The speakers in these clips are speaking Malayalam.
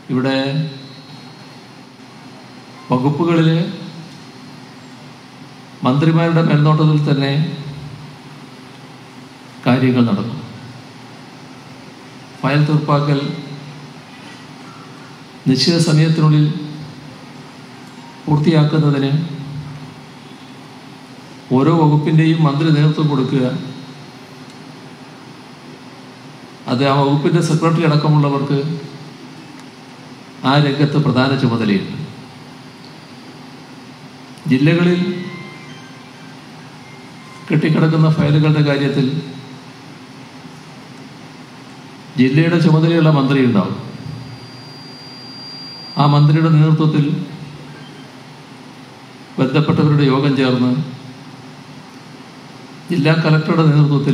ഇവിടെ വകുപ്പുകളിൽ മന്ത്രിമാരുടെ മേൽനോട്ടത്തിൽ തന്നെ കാര്യങ്ങൾ നടക്കും ഫയൽ തീർപ്പാക്കൽ നിശ്ചിത സമയത്തിനുള്ളിൽ പൂർത്തിയാക്കുന്നതിന് ഓരോ വകുപ്പിൻ്റെയും മന്ത്രി നേതൃത്വം കൊടുക്കുക അത് ആ വകുപ്പിൻ്റെ സെക്രട്ടറി അടക്കമുള്ളവർക്ക് ആ രംഗത്ത് പ്രധാന ചുമതലയുണ്ട് ജില്ലകളിൽ കെട്ടിക്കിടക്കുന്ന ഫയലുകളുടെ കാര്യത്തിൽ ജില്ലയുടെ ചുമതലയുള്ള മന്ത്രി ഉണ്ടാവും ആ മന്ത്രിയുടെ നേതൃത്വത്തിൽ ബന്ധപ്പെട്ടവരുടെ യോഗം ചേർന്ന് ജില്ലാ കലക്ടറുടെ നേതൃത്വത്തിൽ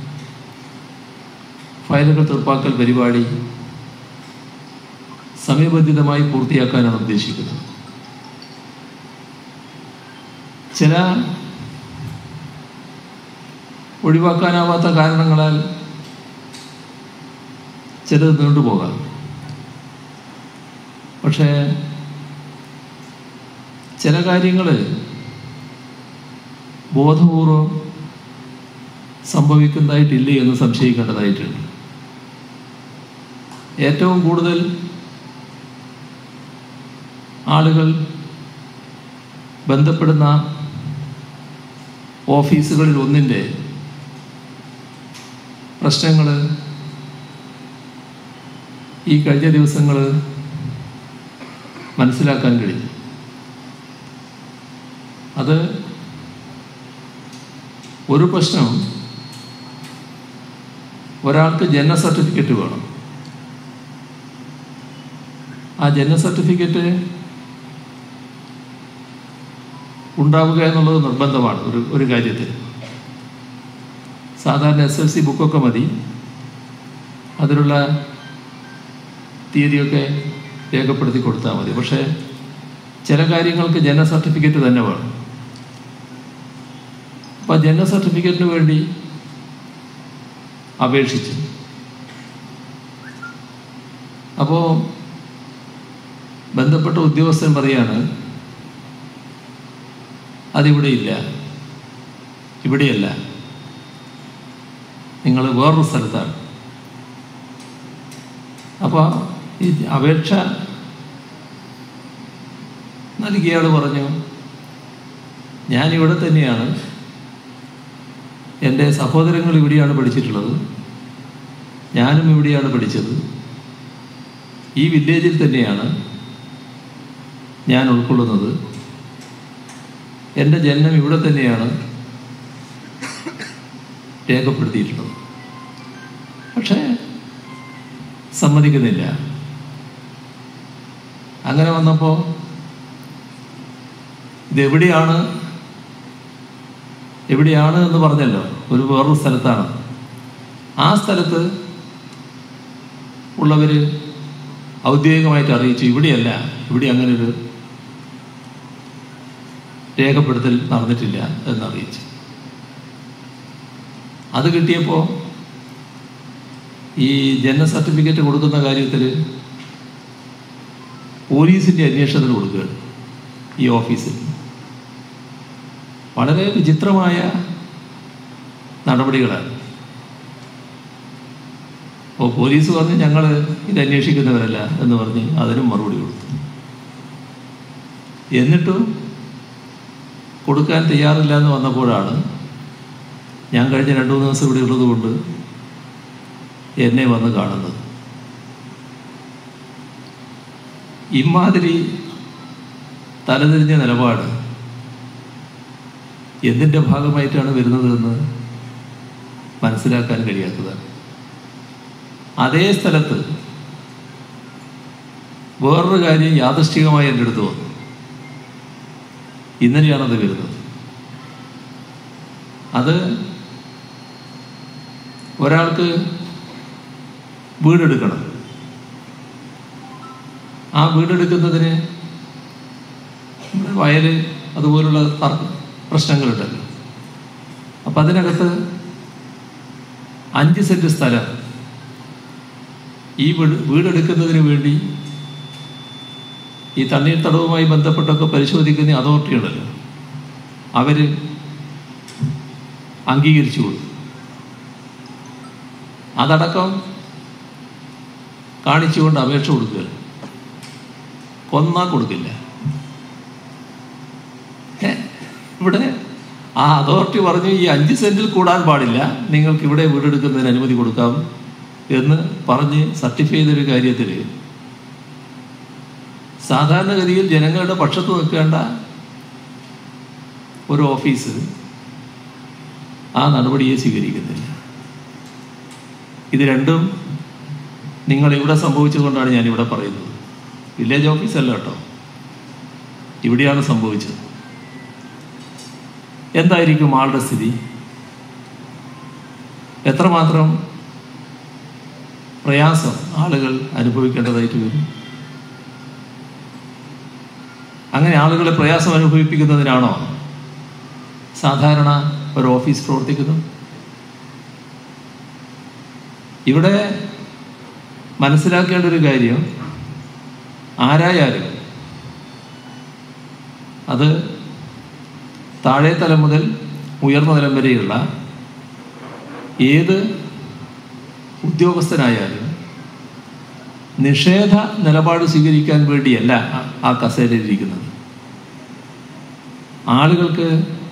ഫയലുകൾ തീർപ്പാക്കൽ പരിപാടി സമയബന്ധിതമായി പൂർത്തിയാക്കാനാണ് ഉദ്ദേശിക്കുന്നത് ചില ഒഴിവാക്കാനാവാത്ത കാരണങ്ങളാൽ ചിലത് നീണ്ടുപോകാം പക്ഷേ ചില കാര്യങ്ങൾ ബോധപൂർവം സംഭവിക്കുന്നതായിട്ടില്ലേ എന്ന് സംശയിക്കേണ്ടതായിട്ടുണ്ട് ഏറ്റവും കൂടുതൽ ആളുകൾ ബന്ധപ്പെടുന്ന ഓഫീസുകളിൽ ഒന്നിൻ്റെ പ്രശ്നങ്ങൾ ഈ കഴിഞ്ഞ ദിവസങ്ങൾ മനസ്സിലാക്കാൻ കഴിഞ്ഞു അത് ഒരു പ്രശ്നം ഒരാൾക്ക് ജനന സർട്ടിഫിക്കറ്റ് വേണം ആ ജനന സർട്ടിഫിക്കറ്റ് ഉണ്ടാവുക എന്നുള്ളത് നിർബന്ധമാണ് ഒരു ഒരു കാര്യത്തിൽ സാധാരണ എസ് എൽ സി ബുക്കൊക്കെ മതി അതിലുള്ള തീയതിയൊക്കെ രേഖപ്പെടുത്തി കൊടുത്താൽ മതി പക്ഷേ ചില കാര്യങ്ങൾക്ക് ജനന സർട്ടിഫിക്കറ്റ് തന്നെ വേണം അപ്പം ജനന സർട്ടിഫിക്കറ്റിന് വേണ്ടി അപേക്ഷിച്ചു അപ്പോൾ ബന്ധപ്പെട്ട ഉദ്യോഗസ്ഥൻ പറയാണ് അതിവിടെ ഇല്ല ഇവിടെയല്ല നിങ്ങൾ വേറൊരു സ്ഥലത്താണ് അപ്പോൾ ഈ അപേക്ഷ നൽകിയയാൾ പറഞ്ഞു ഞാനിവിടെ തന്നെയാണ് എൻ്റെ സഹോദരങ്ങൾ ഇവിടെയാണ് പഠിച്ചിട്ടുള്ളത് ഞാനും ഇവിടെയാണ് പഠിച്ചത് ഈ വില്ലേജിൽ തന്നെയാണ് ഞാൻ ഉൾക്കൊള്ളുന്നത് എൻ്റെ ജന്മം ഇവിടെ തന്നെയാണ് രേഖപ്പെടുത്തിയിട്ടുള്ളത് പക്ഷേ സമ്മതിക്കുന്നില്ല അങ്ങനെ വന്നപ്പോൾ ഇതെവിടെയാണ് എവിടെയാണ് എന്ന് പറഞ്ഞല്ലോ ഒരു വേറൊരു സ്ഥലത്താണ് ആ സ്ഥലത്ത് ഉള്ളവർ ഔദ്യോഗികമായിട്ട് അറിയിച്ചു ഇവിടെയല്ല ഇവിടെ അങ്ങനെ ഒരു രേഖപ്പെടുത്തൽ നടന്നിട്ടില്ല എന്നറിയിച്ചു അത് കിട്ടിയപ്പോൾ ഈ ജനന സർട്ടിഫിക്കറ്റ് കൊടുക്കുന്ന കാര്യത്തിൽ പോലീസിൻ്റെ അന്വേഷണത്തിന് കൊടുക്കുകയാണ് ഈ ഓഫീസിൽ വളരെ വിചിത്രമായ നടപടികളാണ് അപ്പോൾ പോലീസ് പറഞ്ഞ് ഞങ്ങൾ ഇത് അന്വേഷിക്കുന്നവരല്ല എന്ന് പറഞ്ഞ് അതിനും മറുപടി കൊടുത്തു എന്നിട്ടും കൊടുക്കാൻ തയ്യാറില്ല എന്ന് വന്നപ്പോഴാണ് ഞാൻ കഴിഞ്ഞ രണ്ടു മൂന്ന് ദിവസം ഇവിടെ ഉള്ളതുകൊണ്ട് എന്നെ വന്ന് കാണുന്നത് ഇമാതിരി തലതിരിഞ്ഞ നിലപാട് എന്തിൻ്റെ ഭാഗമായിട്ടാണ് വരുന്നതെന്ന് മനസ്സിലാക്കാൻ കഴിയാത്തതാണ് അതേ സ്ഥലത്ത് വേറൊരു കാര്യം യാദൃശ്ചികമായി എൻ്റെ അടുത്ത് വന്നു ഇന്നലെയാണത് വരുന്നത് അത് ഒരാൾക്ക് വീടെടുക്കണം ആ വീടെടുക്കുന്നതിന് നമ്മുടെ വയൽ അതുപോലുള്ള തർക്ക പ്രശ്നങ്ങളുണ്ടല്ലോ അപ്പം അതിനകത്ത് അഞ്ച് സെൻറ്റ് സ്ഥലം ഈ വീട് വീടെടുക്കുന്നതിന് വേണ്ടി ഈ തണ്ണീർത്തടവുമായി ബന്ധപ്പെട്ടൊക്കെ പരിശോധിക്കുന്ന അതോറിറ്റി ഉണ്ടല്ലോ അവർ അംഗീകരിച്ചു കൊടുത്തു അതടക്കം കാണിച്ചുകൊണ്ട് അപേക്ഷ കൊടുക്കുക കൊന്നാൽ കൊടുക്കില്ല ഏ, ഇവിടെ ആ അതോറിറ്റി പറഞ്ഞു ഈ അഞ്ച് സെന്റിൽ കൂടാൻ പാടില്ല നിങ്ങൾക്ക് ഇവിടെ വീടെടുക്കുന്നതിന് അനുമതി കൊടുക്കാം എന്ന് പറഞ്ഞ് സർട്ടിഫൈ ചെയ്തൊരു കാര്യത്തിൽ സാധാരണഗതിയിൽ ജനങ്ങളുടെ പക്ഷത്ത് നിൽക്കേണ്ട ഒരു ഓഫീസ് ആ നടപടിയെ സ്വീകരിക്കുന്നില്ല ഇത് രണ്ടും നിങ്ങൾ ഇവിടെ സംഭവിച്ചതുകൊണ്ടാണ് ഞാൻ ഇവിടെ പറയുന്നത് വില്ലേജ് ഓഫീസല്ല കേട്ടോ ഇവിടെയാണ് സംഭവിച്ചത് എന്തായിരിക്കും ആളുടെ സ്ഥിതി എത്രമാത്രം പ്രയാസം ആളുകൾ അനുഭവിക്കേണ്ടതായിട്ട് വരും അങ്ങനെ ആളുകളെ പ്രയാസം അനുഭവിപ്പിക്കുന്നതിനാണോ സാധാരണ ഒരു ഓഫീസ് പ്രവർത്തിക്കുന്നത് ഇവിടെ മനസ്സിലാക്കേണ്ട ഒരു കാര്യം ആരായാലും അത് താഴെ തലം മുതൽ ഉയർന്ന തലം വരെയുള്ള ഏത് ഉദ്യോഗസ്ഥനായാലും നിഷേധ നിലപാട് സ്വീകരിക്കാൻ വേണ്ടിയല്ല ആ- ആ കസേരയിലിരിക്കുന്നത് ആളുകൾക്ക്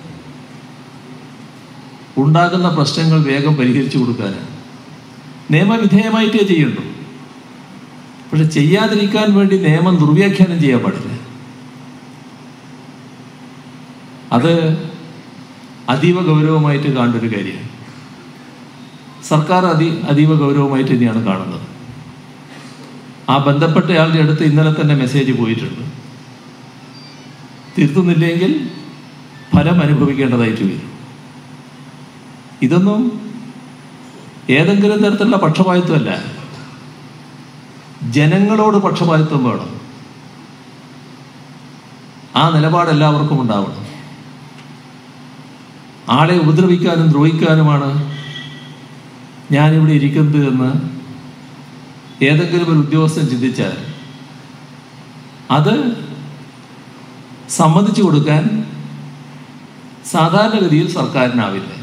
ഉണ്ടാകുന്ന പ്രശ്നങ്ങൾ വേഗം പരിഹരിച്ചു കൊടുക്കാനാണ് നിയമവിധേയമായിട്ടേ ചെയ്യുള്ളൂ പക്ഷെ ചെയ്യാതിരിക്കാൻ വേണ്ടി നിയമം ദുർവ്യാഖ്യാനം ചെയ്യാൻ പാടില്ല അത് അതീവ ഗൗരവമായിട്ട് കാണേണ്ട ഒരു കാര്യമാണ് സർക്കാർ അതി അതീവ ഗൗരവമായിട്ട് തന്നെയാണ് കാണുന്നത് ആ ബന്ധപ്പെട്ടയാളുടെ അടുത്ത് ഇന്നലെ തന്നെ മെസ്സേജ് പോയിട്ടുണ്ട് തിരുത്തുന്നില്ലെങ്കിൽ ഫലം അനുഭവിക്കേണ്ടതായിട്ട് വരും ഇതൊന്നും ഏതെങ്കിലും തരത്തിലുള്ള പക്ഷപാതിത്വമല്ല ജനങ്ങളോട് പക്ഷപാതിത്വം വേണം ആ നിലപാട് എല്ലാവർക്കും ഉണ്ടാവണം ആളെ ഉപദ്രവിക്കാനും ദ്രോഹിക്കാനുമാണ് ഞാനിവിടെ ഇരിക്കുന്നത് എന്ന് ഏതെങ്കിലും ഒരു ഉദ്യോഗസ്ഥൻ ചിന്തിച്ചാൽ അത് സമ്മതിച്ചു കൊടുക്കാൻ സാധാരണഗതിയിൽ സർക്കാരിനാവില്ല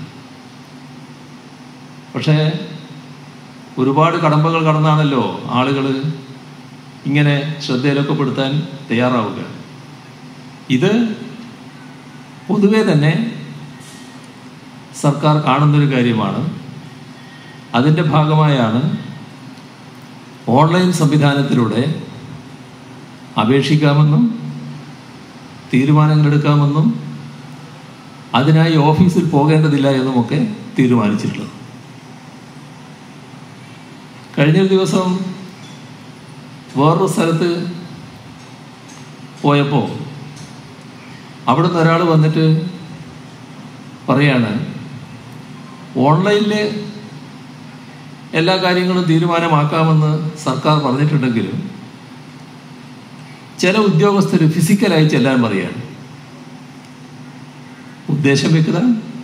പക്ഷേ ഒരുപാട് കടമ്പകൾ കടന്നാണല്ലോ ആളുകൾ ഇങ്ങനെ ശ്രദ്ധയിലൊക്കെ പെടുത്താൻ തയ്യാറാവുക ഇത് പൊതുവെ തന്നെ സർക്കാർ കാണുന്നൊരു കാര്യമാണ് അതിൻ്റെ ഭാഗമായാണ് ഓൺലൈൻ സംവിധാനത്തിലൂടെ അപേക്ഷിക്കാമെന്നും തീരുമാനങ്ങളെടുക്കാമെന്നും അതിനായി ഓഫീസിൽ പോകേണ്ടതില്ല എന്നുമൊക്കെ തീരുമാനിച്ചിട്ടുള്ളത് കഴിഞ്ഞൊരു ദിവസം വേറൊരു സ്ഥലത്ത് പോയപ്പോൾ അവിടുന്ന് ഒരാൾ വന്നിട്ട് പറയാണ് ഓൺലൈനിൽ എല്ലാ കാര്യങ്ങളും തീരുമാനമാക്കാമെന്ന് സർക്കാർ പറഞ്ഞിട്ടുണ്ടെങ്കിലും ചില ഉദ്യോഗസ്ഥർ ഫിസിക്കലായി ചെല്ലാൻ പറയാണ് ഉദ്ദേശം വെക്കുക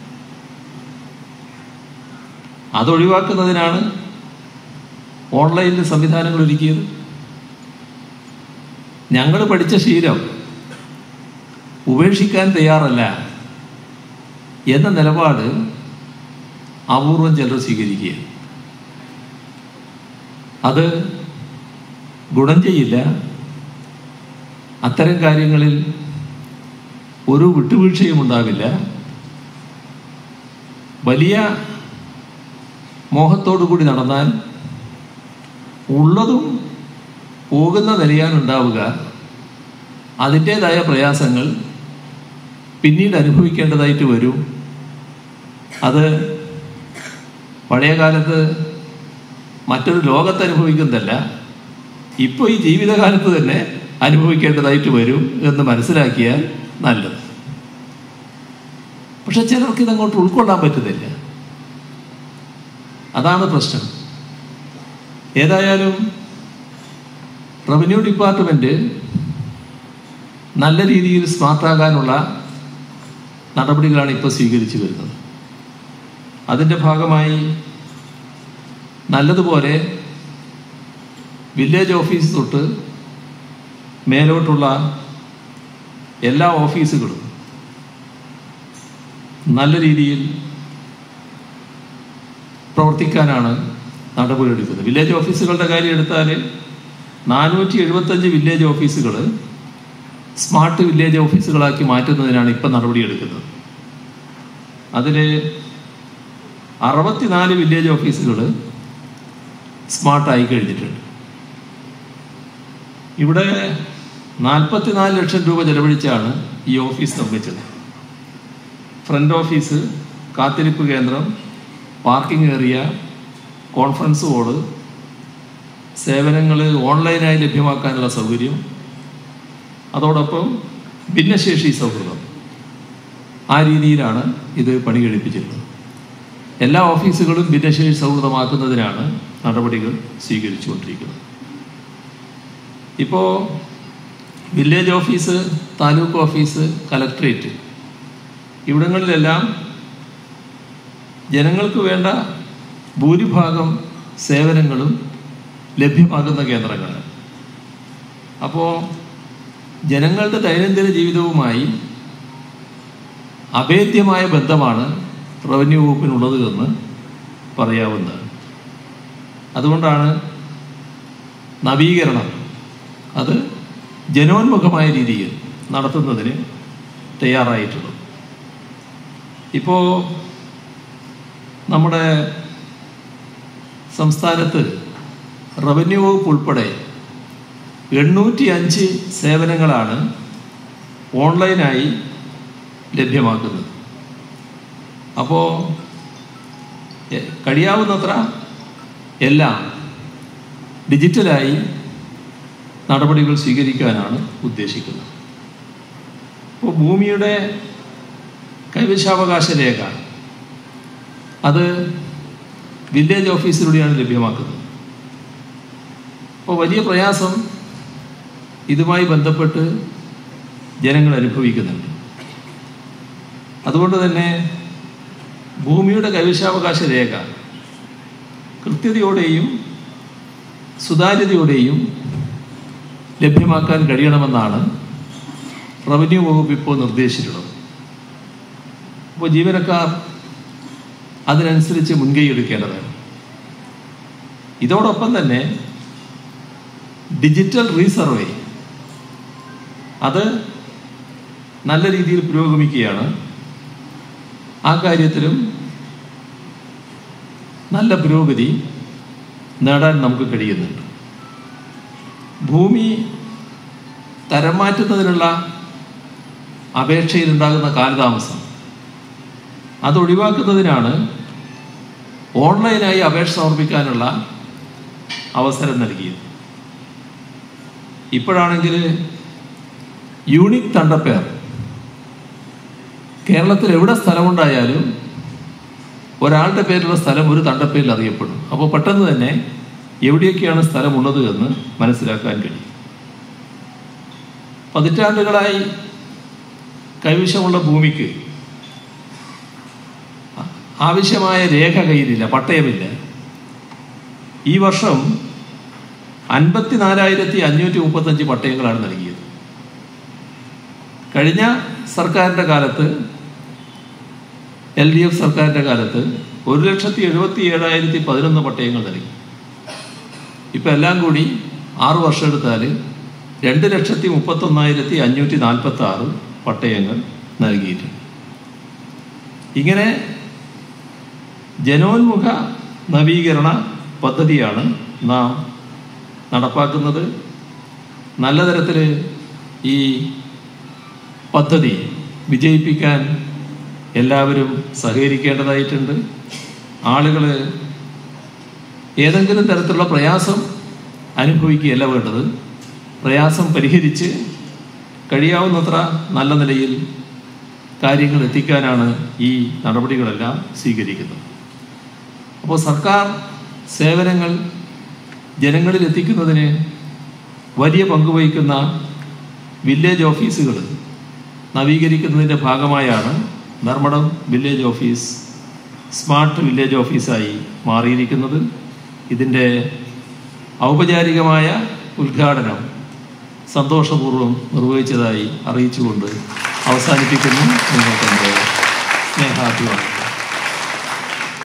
അതൊഴിവാക്കുന്നതിനാണ് ഓൺലൈനിൽ സംവിധാനങ്ങൾ ഒരുക്കിയത് ഞങ്ങൾ പഠിച്ച ശീലം ഉപേക്ഷിക്കാൻ തയ്യാറല്ല എന്ന നിലപാട് അപൂർവം ചിലർ സ്വീകരിക്കുക അത് ഗുണം ചെയ്യില്ല അത്തരം കാര്യങ്ങളിൽ ഒരു വിട്ടുവീഴ്ചയും ഉണ്ടാവില്ല വലിയ മോഹത്തോടു കൂടി നടന്നാൽ ഉള്ളതും പോകുന്ന നിലയാനുണ്ടാവുക അതിൻ്റേതായ പ്രയാസങ്ങൾ പിന്നീട് അനുഭവിക്കേണ്ടതായിട്ട് വരും അത് പഴയ കാലത്ത് മറ്റൊരു ലോകത്ത് അനുഭവിക്കുന്നതല്ല ഇപ്പോൾ ഈ ജീവിതകാലത്ത് തന്നെ അനുഭവിക്കേണ്ടതായിട്ട് വരും എന്ന് മനസ്സിലാക്കിയാൽ നല്ലത് പക്ഷെ ചിലർക്ക് ഇതങ്ങോട്ട് ഉൾക്കൊള്ളാൻ പറ്റുന്നില്ല അതാണ് പ്രശ്നം ഏതായാലും റവന്യൂ ഡിപ്പാർട്ട്മെന്റ് നല്ല രീതിയിൽ സ്മാർട്ടാകാനുള്ള നടപടികളാണ് ഇപ്പോൾ സ്വീകരിച്ചു വരുന്നത് അതിൻ്റെ ഭാഗമായി നല്ലതുപോലെ വില്ലേജ് ഓഫീസ് തൊട്ട് മേലോട്ടുള്ള എല്ലാ ഓഫീസുകളും നല്ല രീതിയിൽ പ്രവർത്തിക്കാനാണ് നടപടിയെടുക്കുന്നത് വില്ലേജ് ഓഫീസുകളുടെ കാര്യം എടുത്താൽ നാനൂറ്റി എഴുപത്തഞ്ച് വില്ലേജ് ഓഫീസുകൾ സ്മാർട്ട് വില്ലേജ് ഓഫീസുകളാക്കി മാറ്റുന്നതിനാണ് ഇപ്പം നടപടിയെടുക്കുന്നത് അതിൽ അറുപത്തിനാല് വില്ലേജ് ഓഫീസുകൾ സ്മാർട്ടായി കഴിഞ്ഞിട്ടുണ്ട് ഇവിടെ നാൽപ്പത്തിനാല് ലക്ഷം രൂപ ചെലവഴിച്ചാണ് ഈ ഓഫീസ് നിർമ്മിച്ചത് ഫ്രണ്ട് ഓഫീസ് കാത്തിരിപ്പ് കേന്ദ്രം പാർക്കിംഗ് ഏരിയ കോൺഫറൻസ് ഹോള് സേവനങ്ങൾ ഓൺലൈനായി ലഭ്യമാക്കാനുള്ള സൗകര്യം അതോടൊപ്പം ഭിന്നശേഷി സൗഹൃദം ആ രീതിയിലാണ് ഇത് പണി കഴിപ്പിച്ചിട്ടുള്ളത് എല്ലാ ഓഫീസുകളും ഭിന്നശേഷി സൗഹൃദമാക്കുന്നതിനാണ് നടപടികൾ സ്വീകരിച്ചുകൊണ്ടിരിക്കുന്നത് ഇപ്പോൾ village office taluk office collectorate ഇവിടങ്ങളിലെല്ലാം ജനങ്ങൾക്ക് വേണ്ട ഭൂരിഭാഗം സേവനങ്ങളും ലഭ്യമാകുന്ന കേന്ദ്രങ്ങളാണ് അപ്പോൾ ജനങ്ങളുടെ ദൈനംദിന ജീവിതവുമായി അഭേദ്യമായ ബന്ധമാണ് റവന്യൂ വകുപ്പിനുള്ളത് എന്ന് പറയാവുന്നതാണ് അതുകൊണ്ടാണ് നവീകരണം അത് ജനോന്മുഖമായ രീതിയിൽ നടത്തുന്നതിന് തയ്യാറായിട്ടുള്ളത് ഇപ്പോൾ നമ്മുടെ സംസ്ഥാനത്ത് റവന്യൂ വകുപ്പ് ഉൾപ്പെടെ എണ്ണൂറ്റി അഞ്ച് സേവനങ്ങളാണ് ഓൺലൈനായി ലഭ്യമാക്കുന്നത് അപ്പോൾ കഴിയാവുന്നത്ര എല്ലാം ഡിജിറ്റലായി നടപടികൾ സ്വീകരിക്കാനാണ് ഉദ്ദേശിക്കുന്നത് ഇപ്പോൾ ഭൂമിയുടെ കൈവശാവകാശ രേഖ അത് വില്ലേജ് ഓഫീസിലൂടെയാണ് ലഭ്യമാക്കുന്നത് അപ്പോൾ വലിയ പ്രയാസം ഇതുമായി ബന്ധപ്പെട്ട് ജനങ്ങൾ അനുഭവിക്കുന്നുണ്ട് അതുകൊണ്ട് തന്നെ ഭൂമിയുടെ കൈവശാവകാശ രേഖ കൃത്യതയോടെയും സുതാര്യതയോടെയും ലഭ്യമാക്കാൻ കഴിയണമെന്നാണ് റവന്യൂ വകുപ്പ് ഇപ്പോൾ നിർദ്ദേശിച്ചിട്ടുള്ളത് അപ്പോൾ ജീവനക്കാർ അതിനനുസരിച്ച് മുൻകൈ എടുക്കേണ്ടതാണ് ഇതോടൊപ്പം തന്നെ ഡിജിറ്റൽ റീസർവേ അത് നല്ല രീതിയിൽ പുരോഗമിക്കുകയാണ് ആ കാര്യത്തിലും നല്ല പുരോഗതി നേടാൻ നമുക്ക് കഴിയുന്നുണ്ട് ഭൂമി തരം മാറ്റുന്നതിനുള്ള അപേക്ഷയിലുണ്ടാകുന്ന കാലതാമസം അത് ഒഴിവാക്കുന്നതിനാണ് ഓൺലൈനായി അപേക്ഷ സമർപ്പിക്കാനുള്ള അവസരം നൽകിയത് ഇപ്പോഴാണെങ്കിൽ യൂണിക് തണ്ടപ്പേർ കേരളത്തിൽ എവിടെ സ്ഥലമുണ്ടായാലും ഒരാളുടെ പേരിലുള്ള സ്ഥലം ഒരു തണ്ടപ്പേരിൽ അറിയപ്പെടും അപ്പോൾ പെട്ടെന്ന് തന്നെ എവിടെയൊക്കെയാണ് സ്ഥലമുള്ളത് എന്ന് മനസ്സിലാക്കാൻ കഴിയും പതിറ്റാണ്ടുകളായി കൈവശമുള്ള ഭൂമിക്ക് ആവശ്യമായ രേഖ കയ്യിലില്ല പട്ടയമില്ല ഈ വർഷം അൻപത്തിനാലായിരത്തി അഞ്ഞൂറ്റി മുപ്പത്തഞ്ച് പട്ടയങ്ങളാണ് നൽകിയത് കഴിഞ്ഞ സർക്കാരിൻ്റെ കാലത്ത് എൽ ഡി എഫ് സർക്കാരിൻ്റെ കാലത്ത് ഒരു ലക്ഷത്തി എഴുപത്തി ഏഴായിരത്തി പതിനൊന്ന് പട്ടയങ്ങൾ നൽകി ഇപ്പം എല്ലാം കൂടി ആറു വർഷം എടുത്താൽ രണ്ട് ലക്ഷത്തി മുപ്പത്തൊന്നായിരത്തി അഞ്ഞൂറ്റി നാൽപ്പത്തി ആറ് പട്ടയങ്ങൾ നൽകിയിട്ടുണ്ട് ഇങ്ങനെ ജനോന്മുഖ നവീകരണ പദ്ധതിയാണ് നാം നടപ്പാക്കുന്നത് നല്ല തരത്തിൽ ഈ പദ്ധതി വിജയിപ്പിക്കാൻ എല്ലാവരും സഹകരിക്കേണ്ടതായിട്ടുണ്ട് ആളുകൾ ഏതെങ്കിലും തരത്തിലുള്ള പ്രയാസം അനുഭവിക്കുകയല്ല വേണ്ടത് പ്രയാസം പരിഹരിച്ച് കഴിയാവുന്നത്ര നല്ല നിലയിൽ കാര്യങ്ങൾ എത്തിക്കാനാണ് ഈ നടപടികളെല്ലാം സ്വീകരിക്കുന്നത് അപ്പോൾ സർക്കാർ സേവനങ്ങൾ ജനങ്ങളിൽ എത്തിക്കുന്നതിന് വലിയ പങ്കുവഹിക്കുന്ന വില്ലേജ് ഓഫീസുകൾ നവീകരിക്കുന്നതിൻ്റെ ഭാഗമായാണ് Dharmadam village office smart village ഓഫീസായി മാറിയിരിക്കുന്നത് ഇതിൻ്റെ ഔപചാരികമായ ഉദ്ഘാടനം സന്തോഷപൂർവ്വം നിർവഹിച്ചതായി അറിയിച്ചുകൊണ്ട് അവസാനിപ്പിക്കുന്നു നിങ്ങൾക്ക് എൻ്റെ സ്നേഹാഭിമാനം